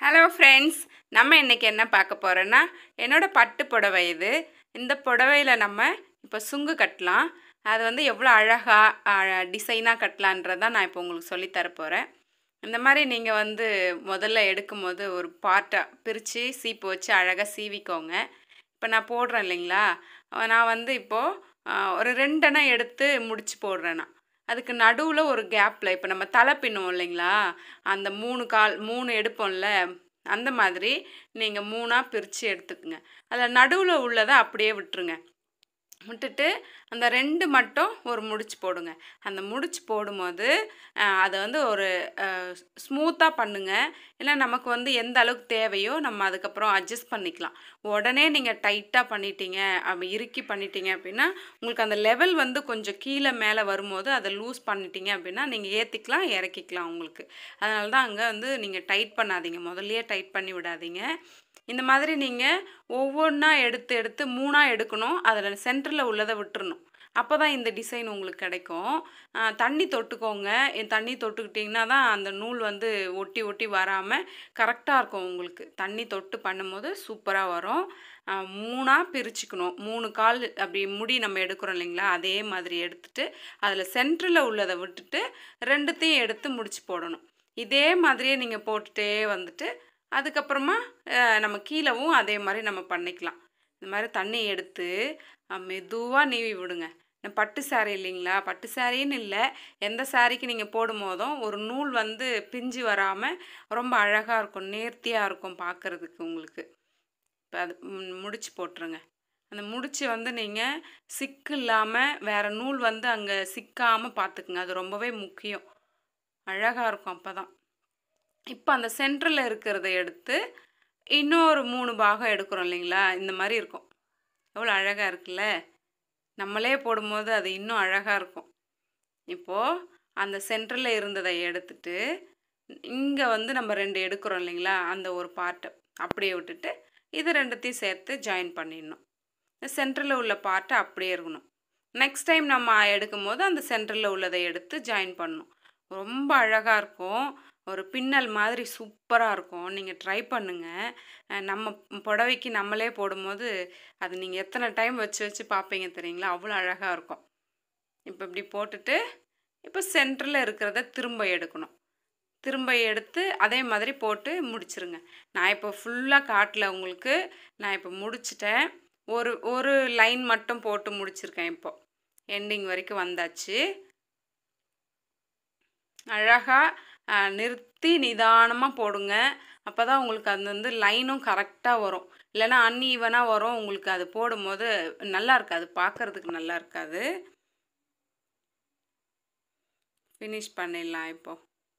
hello friends நம்ம இன்றைக்கி என்ன பார்க்க போகிறோன்னா என்னோட பட்டு புடவை இது இந்த புடவையில் நம்ம இப்போ சுங்கு கட்டலாம் அது வந்து எவ்வளோ அழகாக டிசைனாக கட்டலான்றதை நான் இப்போ உங்களுக்கு சொல்லித் தர போகிறேன் இந்த மாதிரி நீங்கள் வந்து முதல்ல எடுக்கும்போது ஒரு பார்ட்டை பிரித்து சீப்பு வச்சு அழகாக சீவிக்கோங்க இப்போ நான் போடுறேன் இல்லைங்களா நான் வந்து இப்போது ஒரு ரெண்டெண்ணா எடுத்து முடிச்சு போடுறேன் நான் அதுக்கு நடுவில் ஒரு கேப்பில் இப்போ நம்ம தலை பின்னுவோம் இல்லைங்களா அந்த மூணு கால் மூணு எடுப்போம்ல அந்த மாதிரி நீங்கள் மூணாக பிரித்து எடுத்துக்குங்க அதில் நடுவில் உள்ளதை அப்படியே விட்டுருங்க விட்டுட்டு அந்த ரெண்டு மட்டும் ஒரு முடிச்சு போடுங்க அந்த முடிச்சு போடும்போது அதை வந்து ஒரு ஸ்மூத்தாக பண்ணுங்க ஏன்னா நமக்கு வந்து எந்த அளவுக்கு தேவையோ நம்ம அதுக்கப்புறம் அட்ஜஸ்ட் பண்ணிக்கலாம் உடனே நீங்கள் டைட்டாக பண்ணிட்டீங்க அப்படி இறுக்கி பண்ணிட்டீங்க அப்படின்னா உங்களுக்கு அந்த லெவல் வந்து கொஞ்சம் கீழே மேலே வரும்போது அதை லூஸ் பண்ணிட்டீங்க அப்படின்னா நீங்கள் ஏற்றிக்கலாம் இறக்கிக்கலாம் உங்களுக்கு அதனால தான் அங்கே வந்து நீங்கள் டைட் பண்ணாதீங்க முதல்லையே டைட் பண்ணி விடாதீங்க இந்த மாதிரி நீங்கள் ஒவ்வொன்றா எடுத்து எடுத்து மூணாக எடுக்கணும் அதில் சென்டரில் உள்ளதை விட்டுறணும் அப்போ தான் இந்த டிசைன் உங்களுக்கு கிடைக்கும் தண்ணி தொட்டுக்கோங்க தண்ணி தொட்டுக்கிட்டிங்கன்னா தான் அந்த நூல் வந்து ஒட்டி ஒட்டி வராமல் கரெக்டாக இருக்கும் உங்களுக்கு தண்ணி தொட்டு பண்ணும்போது சூப்பராக வரும் மூணாக பிரிச்சுக்கணும் மூணு கால் அப்படி முடி நம்ம எடுக்கிறோம் இல்லைங்களா அதே மாதிரி எடுத்துட்டு அதில் சென்டரில் உள்ளதை விட்டுட்டு ரெண்டுத்தையும் எடுத்து முடிச்சு போடணும் இதே மாதிரியே நீங்கள் போட்டுகிட்டே வந்துட்டு அதுக்கப்புறமா நம்ம கீழவும் அதே மாதிரி நம்ம பண்ணிக்கலாம் இந்த மாதிரி தண்ணி எடுத்து மெதுவாக நீவி விடுங்க பட்டு சாரீ இல்லைங்களா பட்டு சாரின்னு இல்லை எந்த சாரீக்கு நீங்கள் போடும் போதும் ஒரு நூல் வந்து பிஞ்சு வராமல் ரொம்ப அழகாக இருக்கும் நேர்த்தியாக இருக்கும் பார்க்குறதுக்கு உங்களுக்கு இப்போ அது முடிச்சு போட்டுருங்க அந்த முடிச்சு வந்து நீங்கள் சிக்கு இல்லாமல் வேறு நூல் வந்து அங்கே சிக்காமல் பார்த்துக்குங்க அது ரொம்பவே முக்கியம் அழகாக இருக்கும் அப்போ தான் இப்போ அந்த சென்டரில் இருக்கிறத எடுத்து இன்னொரு மூணு பாகம் எடுக்கிறோம் இல்லைங்களா இந்த மாதிரி இருக்கும் எவ்வளோ அழகாக இருக்குல்ல நம்மளே போடும்போது அது இன்னும் அழகாக இருக்கும் இப்போது அந்த சென்டரில் இருந்ததை எடுத்துட்டு இங்கே வந்து நம்ம ரெண்டு எடுக்கிறோம் இல்லைங்களா அந்த ஒரு பார்ட்டை அப்படியே விட்டுட்டு இது ரெண்டுத்தையும் சேர்த்து ஜாயின் பண்ணிடணும் இந்த சென்டரில் உள்ள பார்ட்டை அப்படியே இருக்கணும் நெக்ஸ்ட் டைம் நம்ம எடுக்கும் போது அந்த சென்டரில் உள்ளதை எடுத்து ஜாயின் பண்ணணும் ரொம்ப அழகாக இருக்கும் ஒரு பின்னல் மாதிரி சூப்பராக இருக்கும் நீங்கள் ட்ரை பண்ணுங்கள் நம்ம புடவைக்கு நம்மளே போடும்போது அது நீங்கள் எத்தனை டைம் வச்சு வச்சு பார்ப்பீங்க தெரியுங்களா அவ்வளோ அழகாக இருக்கும் இப்போ இப்படி போட்டுட்டு இப்போ சென்டரில் இருக்கிறத திரும்ப எடுக்கணும் திரும்ப எடுத்து அதே மாதிரி போட்டு முடிச்சிருங்க நான் இப்போ ஃபுல்லாக காட்டல உங்களுக்கு நான் இப்போ முடிச்சிட்டேன் ஒரு ஒரு லைன் மட்டும் போட்டு முடிச்சிருக்கேன் இப்போ எண்டிங் வரைக்கும் வந்தாச்சு அழகாக நிறுத்தி நிதானமாக போடுங்க அப்போ தான் உங்களுக்கு அது வந்து லைனும் கரெக்டாக வரும் இல்லைன்னா அன்ஈவனாக வரும் உங்களுக்கு அது போடும்போது நல்லா இருக்காது பார்க்குறதுக்கு நல்லா இருக்காது ஃபினிஷ் பண்ணிடலாம் இப்போ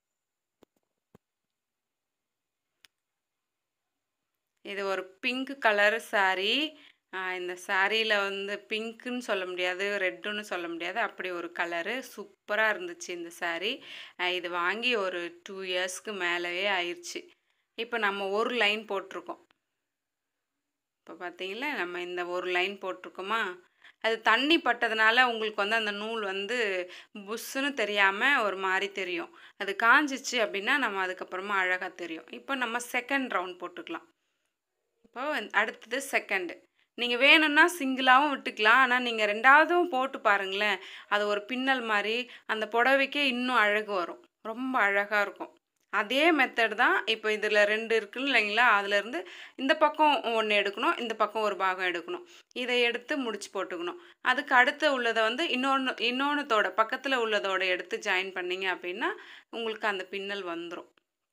இது ஒரு பிங்க் கலர் சாரீ இந்த சாரியில் வந்து பிங்க்குன்னு சொல்ல முடியாது ரெட்டுன்னு சொல்ல முடியாது அப்படி ஒரு கலரு சூப்பராக இருந்துச்சு இந்த சாரீ இது வாங்கி ஒரு டூ இயர்ஸ்க்கு மேலேயே ஆயிடுச்சு இப்போ நம்ம ஒரு லைன் போட்டிருக்கோம் இப்போ பார்த்தீங்களா நம்ம இந்த ஒரு லைன் போட்டிருக்கோமா அது தண்ணி பட்டதுனால உங்களுக்கு வந்து அந்த நூல் வந்து புஷ்ஷுன்னு தெரியாமல் ஒரு மாதிரி தெரியும் அது காஞ்சிச்சு அப்படின்னா நம்ம அதுக்கப்புறமா அழகாக தெரியும் இப்போ நம்ம செகண்ட் ரவுண்ட் போட்டுக்கலாம் இப்போ அடுத்தது செகண்டு நீங்கள் வேணும்னா சிங்கிளாகவும் விட்டுக்கலாம் ஆனால் நீங்கள் ரெண்டாவதும் போட்டு பாருங்களேன் அது ஒரு பின்னல் மாதிரி அந்த புடவைக்கே இன்னும் அழகு வரும் ரொம்ப அழகாக இருக்கும் அதே மெத்தட் தான் இப்போ இதில் ரெண்டு இருக்குன்னு இல்லைங்களா அதுலேருந்து இந்த பக்கம் ஒன்று எடுக்கணும் இந்த பக்கம் ஒரு பாகம் எடுக்கணும் இதை எடுத்து முடிச்சு போட்டுக்கணும் அதுக்கு அடுத்து உள்ளதை வந்து இன்னொன்று இன்னொன்றுத்தோட பக்கத்தில் உள்ளதோட எடுத்து ஜாயின் பண்ணிங்க அப்படின்னா உங்களுக்கு அந்த பின்னல் வந்துடும்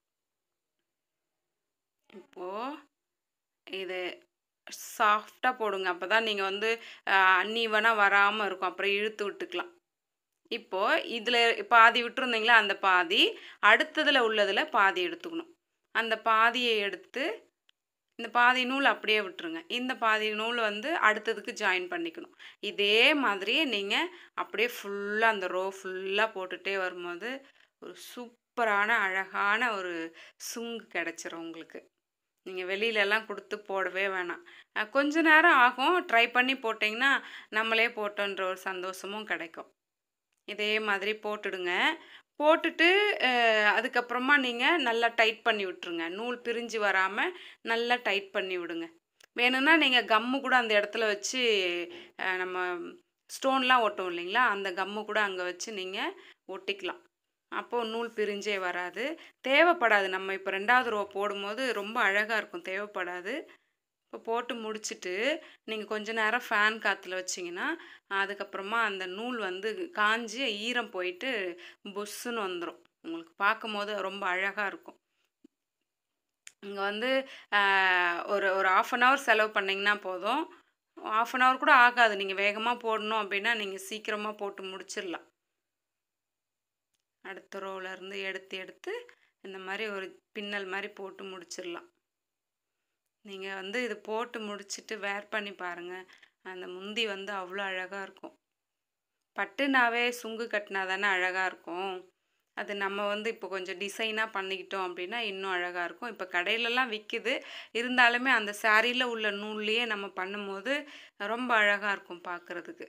இப்போது இது சாஃப்டாக போடுங்க அப்போ தான் நீங்கள் வந்து அன்னீவனாக வராமல் இருக்கும் அப்புறம் இழுத்து விட்டுக்கலாம் இப்போது இதில் பாதி விட்டுருந்தீங்களா அந்த பாதி அடுத்ததில் உள்ளதில் பாதி எடுத்துக்கணும் அந்த பாதியை எடுத்து இந்த பாதி நூல் அப்படியே விட்டுருங்க இந்த பாதி நூல் வந்து அடுத்ததுக்கு ஜாயின் பண்ணிக்கணும் இதே மாதிரி நீங்கள் அப்படியே ஃபுல்லாக அந்த ரோ ஃபுல்லாக போட்டுகிட்டே வரும்போது ஒரு சூப்பரான அழகான ஒரு சுங்கு கிடச்சிரும் உங்களுக்கு நீங்கள் வெளியிலலாம் கொடுத்து போடவே வேணாம் கொஞ்ச நேரம் ஆகும் ட்ரை பண்ணி போட்டிங்கன்னா நம்மளே போட்டோன்ற ஒரு சந்தோஷமும் கிடைக்கும் இதே மாதிரி போட்டுடுங்க போட்டுட்டு அஹ், அதுக்கப்புறமா நீங்கள் நல்லா டைட் பண்ணி விட்ருங்க நூல் பிரிஞ்சு வராமல் நல்லா டைட் பண்ணி விடுங்க வேணும்னா நீங்கள் கம்மு கூட அந்த இடத்துல வச்சு அஹ், நம்ம ஸ்டோன்லாம் ஒட்டும் இல்லைங்களா அந்த கம்மு கூட அங்கே வச்சு நீங்கள் ஒட்டிக்கலாம் அப்போது நூல் பிரிஞ்சே வராது தேவைப்படாது நம்ம இப்போ ரெண்டாவது ரோ போடும்போது ரொம்ப அழகாக இருக்கும் தேவைப்படாது இப்போ போட்டு முடிச்சிட்டு நீங்கள் கொஞ்ச நேரம் ஃபேன் காற்றுல வச்சிங்கன்னா அதுக்கப்புறமா அந்த நூல் வந்து காஞ்சி ஈரம் போயிட்டு புஷ்ஷுன்னு வந்துடும் உங்களுக்கு பார்க்கும் போது ரொம்ப அழகாக இருக்கும் இங்கே வந்து ஆஹ், ஒரு ஒரு ஆஃப் அன் ஹவர் செலவு பண்ணிங்கன்னா போதும் ஆஃப் அன் ஹவர் கூட ஆகாது நீங்கள் வேகமாக போடணும் அப்படின்னா நீங்கள் சீக்கிரமாக போட்டு முடிச்சிடலாம் அடுத்த ரோல இருந்து எடுத்து எடுத்து இந்த மாதிரி ஒரு பின்னல் மாதிரி போட்டு முடிச்சிடலாம் நீங்கள் வந்து இது போட்டு முடிச்சிட்டு வேர் பண்ணி பாருங்கள் அந்த முந்தி வந்து அவ்வளோ அழகாக இருக்கும் பட்டுனாவே சுங்கு கட்டினா தானே அழகாக இருக்கும் அது நம்ம வந்து இப்போ கொஞ்சம் டிசைனாக பண்ணிக்கிட்டோம் அப்படின்னா இன்னும் அழகாக இருக்கும் இப்போ கடையிலலாம் விற்கிது இருந்தாலுமே அந்த சாரியில் உள்ள நூல்லையே நம்ம பண்ணும்போது ரொம்ப அழகாக இருக்கும் பார்க்குறதுக்கு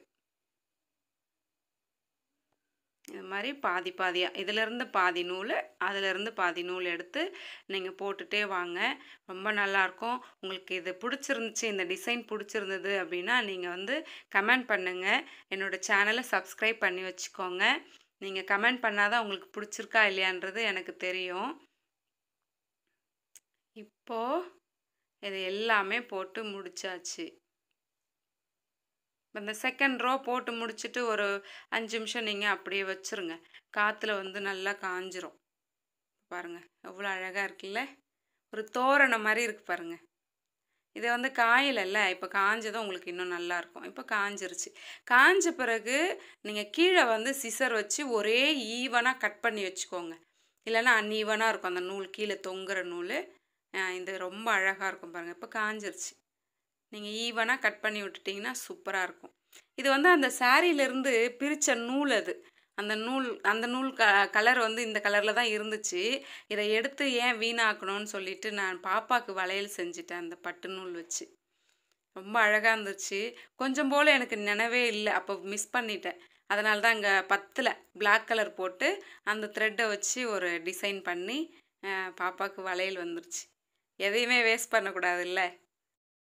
இது மாதிரி பாதி பாதியாக இதிலேருந்து பாதி நூல் அதிலேருந்து பாதி நூல் எடுத்து நீங்கள் போட்டுட்டே வாங்க ரொம்ப நல்லாயிருக்கும் உங்களுக்கு இது பிடிச்சிருந்துச்சி இந்த டிசைன் பிடிச்சிருந்தது அப்படின்னா நீங்கள் வந்து கமெண்ட் பண்ணுங்கள் என்னோடய சேனலை சப்ஸ்கிரைப் பண்ணி வச்சுக்கோங்க நீங்கள் கமெண்ட் பண்ணாதான் உங்களுக்கு பிடிச்சிருக்கா இல்லையான்றது எனக்கு தெரியும் இப்போது இது எல்லாமே போட்டு முடிச்சாச்சு இப்போ இந்த செகண்ட் ரோ போட்டு முடிச்சுட்டு ஒரு அஞ்சு நிமிஷம் நீங்கள் அப்படியே வச்சுருங்க காற்றுல வந்து நல்லா காஞ்சிரும் பாருங்கள் எவ்வளோ அழகாக இருக்குல்ல ஒரு தோரணம் மாதிரி இருக்கு பாருங்க இது வந்து காயலைல்ல இப்போ காஞ்சதும் உங்களுக்கு இன்னும் நல்லா இருக்கும் இப்போ காஞ்சிருச்சு காஞ்ச பிறகு நீங்கள் கீழே வந்து சிசர் வச்சு ஒரே ஈவனாக கட் பண்ணி வச்சுக்கோங்க இல்லைன்னா அன்ஈவனாக இருக்கும் அந்த நூல் கீழே தொங்குற நூல் அஹ் இது ரொம்ப அழகாக இருக்கும் பாருங்கள் இப்போ காஞ்சிருச்சு நீங்கள் ஈவனாக கட் பண்ணி விட்டுட்டிங்கன்னா சூப்பராக இருக்கும் இது வந்து அந்த சாரீலேருந்து பிரித்த நூல் அது அந்த நூல் அந்த நூல் க கலர் வந்து இந்த கலரில் தான் இருந்துச்சு இதை எடுத்து ஏன் வீணாக்கணும்னு சொல்லிட்டு நான் பாப்பாவுக்கு வளையல் செஞ்சுட்டேன் அந்த பட்டு நூல் வச்சு ரொம்ப அழகாக இருந்துச்சு கொஞ்சம் போல் எனக்கு நினைவே இல்லை அப்போ மிஸ் பண்ணிட்டேன் அதனால தான் இங்கே பத்தில் Black கலர் போட்டு அந்த த்ரெட்டை வச்சு ஒரு டிசைன் பண்ணி அஹ், பாப்பாவுக்கு வளையல் வந்துருச்சு எதையுமே வேஸ்ட் பண்ணக்கூடாதுல்ல